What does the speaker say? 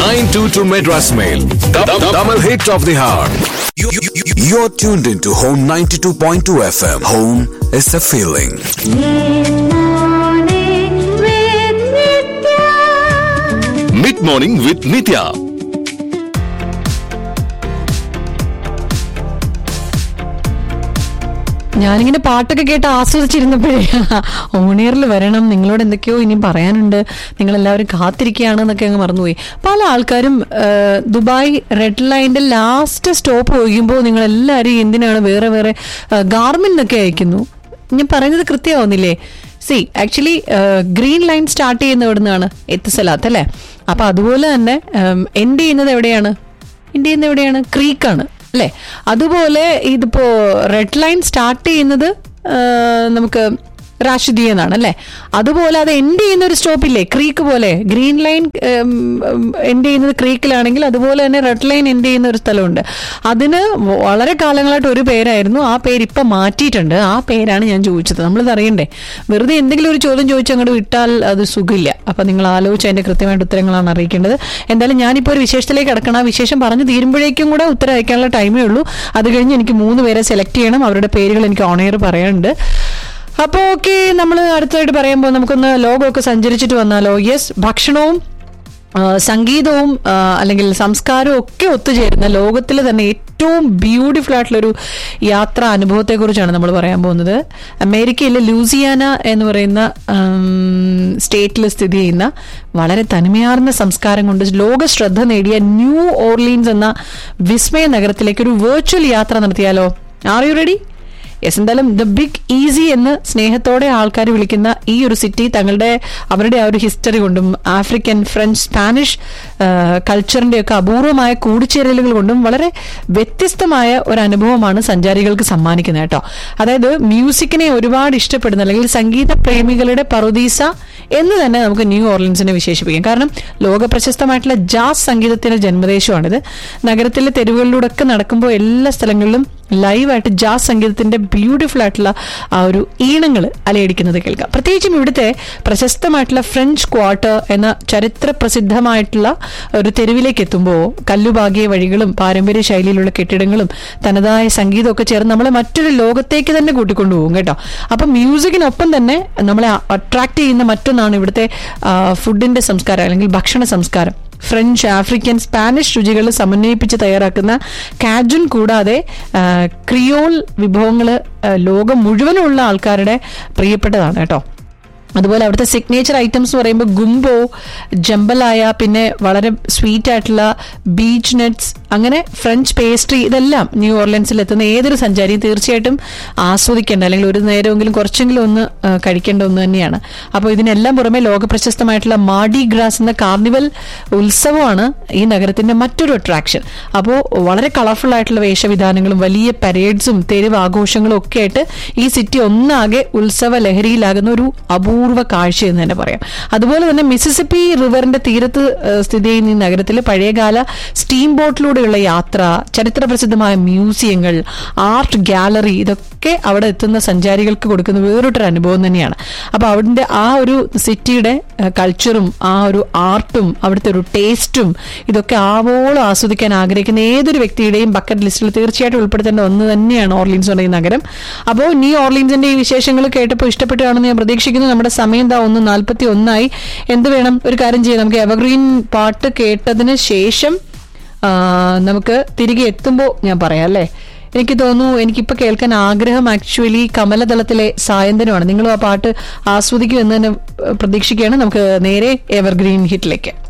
922 Madras Mail. The, the, double hit of the hour. You, you, you're tuned into Home 92.2 FM. Home is a feeling. Mid morning with Nitya. ഞാനിങ്ങനെ പാട്ടൊക്കെ കേട്ട് ആസ്വദിച്ചിരുന്നപ്പോഴേ ഓണിയറിൽ വരണം നിങ്ങളോട് എന്തൊക്കെയോ ഇനി പറയാനുണ്ട് നിങ്ങൾ എല്ലാവരും കാത്തിരിക്കുകയാണ് എന്നൊക്കെ അങ്ങ് മറന്നുപോയി പല ആൾക്കാരും ആ, ദുബായ് റെഡ് ലൈനിന്റെ ലാസ്റ്റ് സ്റ്റോപ്പ് ഒഴിയുമ്പോൾ നിങ്ങൾ എല്ലാവരും എന്തിനാണ് വേറെ വേറെ ഗാർമെന്റിനൊക്കെ അയക്കുന്നു ഞാൻ പറയുന്നത് കൃത്യമാവുന്നില്ലേ see actually green line start ചെയ്യുന്ന എവിടെ നിന്നാണ് എത്തിസലാത്ത് അല്ലേ അപ്പൊ അതുപോലെ തന്നെ എൻഡ് ചെയ്യുന്നത് എവിടെയാണ് എൻഡ് ചെയ്യുന്നത് എവിടെയാണ് ക്രീക്കാണ് അല്ലേ അതുപോലെ ഇതിപ്പോ റെഡ് ലൈൻ സ്റ്റാർട്ട് ചെയ്യുന്നത് ആ, നമുക്ക് റാഷിദി എന്നാണ് അല്ലേ അതുപോലെ അത് എൻഡ് ചെയ്യുന്ന ഒരു സ്റ്റോപ്പില്ലേ ക്രീക്ക് പോലെ ഗ്രീൻ ലൈൻ എൻഡ് ചെയ്യുന്നത് ക്രീക്കിലാണെങ്കിൽ അതുപോലെ തന്നെ റെഡ് ലൈൻ എൻഡ് ചെയ്യുന്ന ഒരു സ്ഥലമുണ്ട് അതിന് വളരെ കാലങ്ങളായിട്ട് ഒരു പേരായിരുന്നു ആ പേര് ഇപ്പം മാറ്റിയിട്ടുണ്ട് ആ പേരാണ് ഞാൻ ചോദിച്ചത് നമ്മളിത് അറിയണ്ടേ വെറുതെ എന്തെങ്കിലും ഒരു ചോദ്യം ചോദിച്ച് അങ്ങോട്ട് വിട്ടാൽ അത് സുഖമില്ല അപ്പം നിങ്ങൾ ആലോചിച്ച് അതിന്റെ കൃത്യമായിട്ട് ഉത്തരങ്ങളാണ് അറിയിക്കേണ്ടത് എന്തായാലും ഞാനിപ്പോൾ ഒരു വിശേഷത്തിലേക്ക് കിടക്കണം ആ വിശേഷം പറഞ്ഞു തീരുമ്പോഴേക്കും കൂടെ ഉത്തരം അയക്കാനുള്ള ടൈമേ ഉള്ളൂ അത് കഴിഞ്ഞ് എനിക്ക് മൂന്ന് പേരെ സെലക്ട് ചെയ്യണം അവരുടെ പേരുകൾ എനിക്ക് ഓണയർ പറയാനുണ്ട് അപ്പോൾ ഓക്കെ നമ്മൾ അടുത്തതായിട്ട് പറയുമ്പോൾ നമുക്കൊന്ന് ലോകമൊക്കെ സഞ്ചരിച്ചിട്ട് വന്നാലോ യെസ് ഭക്ഷണവും ആ, സംഗീതവും ആ, അല്ലെങ്കിൽ സംസ്കാരവും ഒക്കെ ഒത്തുചേരുന്ന ലോകത്തിൽ തന്നെ ഏറ്റവും ബ്യൂട്ടിഫുൾ ആയിട്ടുള്ളൊരു യാത്രാ അനുഭവത്തെക്കുറിച്ചാണ് നമ്മൾ പറയാൻ പോകുന്നത് അമേരിക്കയിലെ ലൂസിയാന എന്ന് പറയുന്ന സ്റ്റേറ്റിൽ സ്ഥിതി ചെയ്യുന്ന വളരെ തനിമയാർന്ന സംസ്കാരം കൊണ്ട് ലോക ശ്രദ്ധ നേടിയ ന്യൂ ഓർലീൻസ് എന്ന വിസ്മയ നഗരത്തിലേക്ക് ഒരു വെർച്വൽ യാത്ര നടത്തിയാലോ ആർ യു റെഡി യെസ് എന്തായാലും ദ ബിഗ് ഈസി എന്ന് സ്നേഹത്തോടെ ആൾക്കാർ വിളിക്കുന്ന ഈ ഒരു സിറ്റി തങ്ങളുടെ അവരുടെ ആ ഒരു ഹിസ്റ്ററി കൊണ്ടും ആഫ്രിക്കൻ ഫ്രഞ്ച് സ്പാനിഷ് കൾച്ചറിന്റെ ഒക്കെ അപൂർവമായ കൂടിച്ചേരലുകൾ കൊണ്ടും വളരെ വ്യത്യസ്തമായ ഒരു അനുഭവമാണ് സഞ്ചാരികൾക്ക് സമ്മാനിക്കുന്നത് കേട്ടോ അതായത് മ്യൂസിക്കിനെ ഒരുപാട് ഇഷ്ടപ്പെടുന്ന അല്ലെങ്കിൽ സംഗീത പ്രേമികളുടെ പറുദീസ എന്ന് തന്നെ നമുക്ക് ന്യൂ ഓർലിൻസിനെ വിശേഷിപ്പിക്കാം കാരണം ലോക പ്രശസ്തമായിട്ടുള്ള ജാസ് സംഗീതത്തിന്റെ ജന്മദേശമാണിത് നഗരത്തിലെ തെരുവുകളിലൂടെ ഒക്കെ നടക്കുമ്പോൾ എല്ലാ സ്ഥലങ്ങളിലും ലൈവായിട്ട് ജാസ് സംഗീതത്തിന്റെ ബ്യൂട്ടിഫുൾ ആയിട്ടുള്ള ആ ഒരു ഈണങ്ങൾ അലയടിക്കുന്നത് കേൾക്കാം പ്രത്യേകിച്ചും ഇവിടുത്തെ പ്രശസ്തമായിട്ടുള്ള ഫ്രഞ്ച് ക്വാർട്ടർ എന്ന ചരിത്ര പ്രസിദ്ധമായിട്ടുള്ള ഒരു തെരുവിലേക്ക് എത്തുമ്പോൾ കല്ലുപാകിയ വഴികളും പാരമ്പര്യ ശൈലിയിലുള്ള കെട്ടിടങ്ങളും തനതായ സംഗീതമൊക്കെ ചേർന്ന് നമ്മളെ മറ്റൊരു ലോകത്തേക്ക് തന്നെ കൂട്ടിക്കൊണ്ടുപോകും കേട്ടോ അപ്പം മ്യൂസിക്കിനൊപ്പം തന്നെ നമ്മളെ അട്രാക്ട് ചെയ്യുന്ന മറ്റൊന്നാണ് ഇവിടുത്തെ ആ, ഫുഡിന്റെ സംസ്കാരം അല്ലെങ്കിൽ ഭക്ഷണ സംസ്കാരം ഫ്രഞ്ച് ആഫ്രിക്കൻ സ്പാനിഷ് രുചികൾ സമന്വയിപ്പിച്ച് തയ്യാറാക്കുന്ന കാജുൻ കൂടാതെ ആ, ക്രിയോൾ വിഭവങ്ങൾ ലോകം മുഴുവനുള്ള ആൾക്കാരുടെ പ്രിയപ്പെട്ടതാണ് കേട്ടോ അതുപോലെ അവിടുത്തെ സിഗ്നേച്ചർ ഐറ്റംസ് എന്ന് പറയുമ്പോൾ ഗുംബോ ജമ്പലായ പിന്നെ വളരെ സ്വീറ്റ് ആയിട്ടുള്ള ബീച്ച് നട്ട്സ് അങ്ങനെ ഫ്രഞ്ച് പേസ്ട്രി ഇതെല്ലാം ന്യൂ ഓർലൻസിൽ എത്തുന്ന ഏതൊരു സഞ്ചാരിയും തീർച്ചയായിട്ടും ആസ്വദിക്കേണ്ട അല്ലെങ്കിൽ ഒരു നേരമെങ്കിലും കുറച്ചെങ്കിലും ഒന്ന് ആ, കഴിക്കേണ്ട ഒന്ന് തന്നെയാണ് അപ്പോൾ ഇതിനെല്ലാം പുറമെ ലോക പ്രശസ്തമായിട്ടുള്ള മാഡി ഗ്രാസ് എന്ന കാർണിവൽ ഉത്സവമാണ് ഈ നഗരത്തിന്റെ മറ്റൊരു അട്രാക്ഷൻ അപ്പോൾ വളരെ കളർഫുൾ ആയിട്ടുള്ള വേഷവിധാനങ്ങളും വലിയ പരേഡ്സും തെരുവ് ആഘോഷങ്ങളും ഒക്കെ ആയിട്ട് ഈ സിറ്റി ഒന്നാകെ ഉത്സവ ലഹരിയിലാകുന്ന ഒരു അപൂർവ കാഴ്ച എന്ന് തന്നെ പറയാം അതുപോലെ തന്നെ മിസിസിപ്പി റിവറിന്റെ തീരത്ത് ഏഹ്, സ്ഥിതി ചെയ്യുന്ന ഈ നഗരത്തിൽ പഴയകാല സ്റ്റീം ബോട്ടിലൂടെയുള്ള യാത്ര ചരിത്ര പ്രസിദ്ധമായ മ്യൂസിയങ്ങൾ ആർട്ട് ഗാലറി ഇതൊക്കെ അവിടെ എത്തുന്ന സഞ്ചാരികൾക്ക് കൊടുക്കുന്ന വേറൊരു അനുഭവം തന്നെയാണ് അപ്പൊ അവിടുത്തെ ആ ഒരു സിറ്റിയുടെ കൾച്ചറും ആ ഒരു ആർട്ടും അവിടുത്തെ ഒരു ടേസ്റ്റും ഇതൊക്കെ ആവോളം ആസ്വദിക്കാൻ ആഗ്രഹിക്കുന്ന ഏതൊരു വ്യക്തിയുടെയും ബക്കറ്റ് ലിസ്റ്റിൽ തീർച്ചയായിട്ടും ഉൾപ്പെടുത്തേണ്ട ഒന്ന് തന്നെയാണ് ഓർലീൻസ് എന്ന ഈ നഗരം അപ്പോൾ ന്യൂ ഓർലീൻസിന്റെ ഈ വിശേഷങ്ങൾ കേട്ടപ്പോൾ ഇഷ്ടപ്പെട്ടാണെന്ന് ഞാൻ പ്രതീക്ഷിക്കുന്നു നമ്മുടെ സമയം ദാ ഒന്ന് നാൽപ്പത്തി ഒന്നായി എന്ത് വേണം ഒരു കാര്യം ചെയ്യാം നമുക്ക് എവർഗ്രീൻ പാട്ട് കേട്ടതിന് ശേഷം ആ, നമുക്ക് തിരികെ എത്തുമ്പോൾ ഞാൻ പറയാം അല്ലേ എനിക്ക് തോന്നുന്നു എനിക്കിപ്പോൾ കേൾക്കാൻ ആഗ്രഹം ആക്ച്വലി കമലതലത്തിലെ സായന്തനമാണ് നിങ്ങളും ആ പാട്ട് ആസ്വദിക്കും എന്ന് തന്നെ പ്രതീക്ഷിക്കുകയാണ് നമുക്ക് നേരെ എവർഗ്രീൻ ഹിറ്റിലേക്ക്